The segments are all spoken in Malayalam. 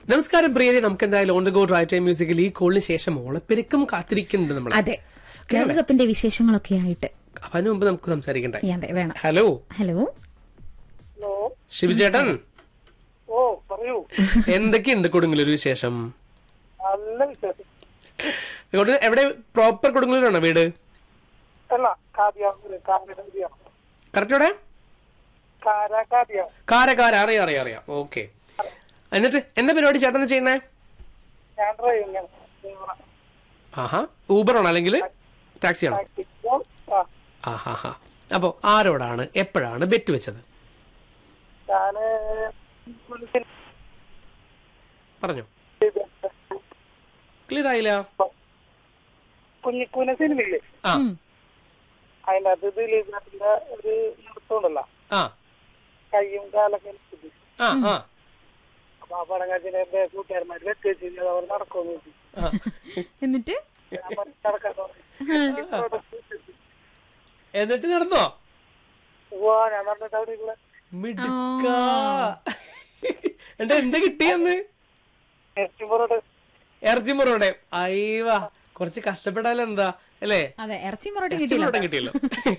നമസ്കാരം പ്രിയരെ നമുക്ക് എന്തായാലും on the go drive time മ്യൂസിക്കിൽ ഈ കോളിന് ശേഷം ഓളപ്പെരുക്കും കാത്തിരിക്കുന്നുണ്ട് നമ്മൾ അതെ ലോകകപ്പിന്റെ വിശേഷങ്ങളൊക്കെ ആയിട്ട് അപ്പൊ അതിനു മുമ്പ് നമുക്ക് സംസാരിക്കണ്ടേ ഈ അതെ വേണം ഹലോ ഹലോ ഹലോ ശിവചേട്ടൻ ഓ പറയൂ എന്തൊക്കെയുണ്ട് കൊടുങ്ങല്ലൂർ വിശേഷം നല്ല വിശേഷം കൊടു- എവിടെ പ്രോപ്പർ കൊടുങ്ങല്ലൂരാണോ വീട് അല്ല കാദ്യാം കാദ്യം കറക്റ്റ് എവിടെ കാര കാദ്യം കാര കാര അറിയാം അറിയാം അറിയാം ഓക്കെ എന്നിട്ട് എന്താ പരിപാടി ചേട്ടൻ ചെയ്യണേ ഞാൻ ഡ്രൈവിംഗ് ആഹാ ഊബർ ആണോ അല്ലെങ്കിൽ ടാക്സി ആണോ ആ ആഹാ ഹാ അപ്പോ ആരോടാണ് എപ്പോഴാണ് ബെറ്റ് വെച്ചത് ഞാന് പറഞ്ഞോ ക്ലിയർ ആയില്ല കുഞ്ഞിക്കൂന സിനിമയില്ലേ ആ അതിനകത്ത് ദിലീപിന്റെ ഒരു നൃത്തമുണ്ടല്ലോ ആ കയ്യും കാലൊക്കെ ഇട്ടിട്ട്. ആ ആ അപ്പൊ ആ പടം കഴിച്ചിട്ട് എന്റെ കൂട്ടുകാരന്മാര് വെച്ച് വെച്ചിട്ട് അവർ നടക്കുമെന്ന് ചോദിച്ചു ആ. എന്നിട്ട് ഞാൻ പറഞ്ഞു, നടക്കാൻ പറഞ്ഞു. എന്നിട്ട് നടന്നോ ഉവ്വ, ഞാൻ പറഞ്ഞിട്ട് അവിടെ ഇരുന്ന് മിടുക്ക എന്നിട്ട് എന്താ കിട്ടിയെന്ന് എസ്റ്റിമറോട് ഇറച്ചിമുറോടെ അയ്യവാ കുറച്ച് കഷ്ടപ്പെടാലോ എന്താ അല്ലേ അതെ ഇറച്ചി മൊറോട്ടി കിട്ടിയില്ല ഇറച്ചിമുറോടെ കിട്ടിയല്ലോ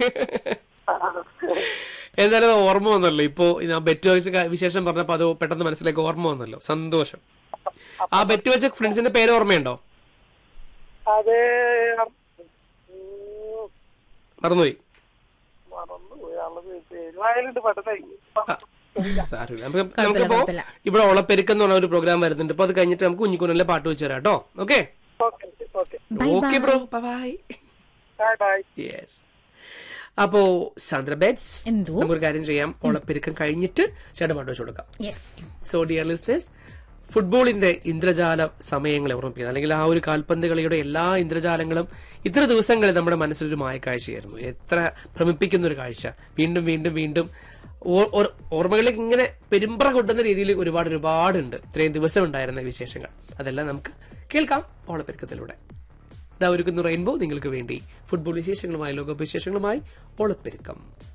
എന്തായാലും അത് ഓർമ്മ വന്നല്ലോ ഇപ്പോ ഞാൻ ബെറ്റ് വെച്ച ക- വിശേഷം പറഞ്ഞപ്പോ അത് പെട്ടെന്ന് മനസ്സിലേക്ക് ഓർമ്മ വന്നല്ലോ സന്തോഷം ആ ബെറ്റ് വെച്ച ഫ്രണ്ട്സിന്റെ പേര് ഓർമ്മയുണ്ടോ അത് മറന്നുപോയി മറന്നു പോയി ആളത് പേര് വായലുണ്ട് പെട്ടെന്ന് സാരമില്ല നമുക്ക് നമുക്കിപ്പോ കുഴപ്പമില്ല. ഇവിടെ ഓളപ്പെരുക്കം എന്ന് പറഞ്ഞ ഒരു പ്രോഗ്രാം വരുന്നുണ്ട് അപ്പൊ അത് കഴിഞ്ഞിട്ട് നമുക്ക് കുഞ്ഞിക്കുനല്ലേ പാട്ട് വെച്ച് തരാം കേട്ടോ okay okay okay okay bro bye bye bye yes അപ്പോ സാന്ദ്ര ബെറ്റ്സ് എന്തോ? നമുക്കൊരു കാര്യം ചെയ്യാം ഓളപ്പെരുക്കം കഴിഞ്ഞിട്ട് ചേട്ടൻ പാട്ട് വെച്ച് കൊടുക്കാം യെസ് സോ ഡിയർ ലിസ്റ്റേഴ്സ് ഫുട്ബോളിന്റെ ഇന്ദ്രജാല സമയങ്ങളെ ഓർമ്മിപ്പിക്കുന്നത് അല്ലെങ്കിൽ ആ ഒരു കാൽപന്ത് കളിയുടെ എല്ലാ ഇന്ദ്രജാലങ്ങളും ഇത്ര ദിവസങ്ങളിൽ നമ്മുടെ മനസ്സിലൊരു മായക്കാഴ്ചയായിരുന്നു എത്ര ഭ്രമിപ്പിക്കുന്ന ഒരു കാഴ്ച വീണ്ടും വീണ്ടും വീണ്ടും ഓ- ഓർ- ഓർമ്മകളിലേക്ക് ഇങ്ങനെ പെരുമ്പറ കൊട്ടുന്ന രീതിയിൽ ഒരുപാട് ഒരുപാടുണ്ട് ഇത്രയും ദിവസം ഉണ്ടായിരുന്ന വിശേഷങ്ങൾ അതെല്ലാം നമുക്ക് കേൾക്കാം ഓളപ്പെരുക്കത്തിലൂടെ ഇതാ ഒരുക്കുന്ന റെയിൻബോ നിങ്ങൾക്ക് വേണ്ടി ഫുട്ബോൾ വിശേഷങ്ങളുമായി ലോകകപ്പ് വിശേഷങ്ങളുമായി ഓളപ്പെരുക്കം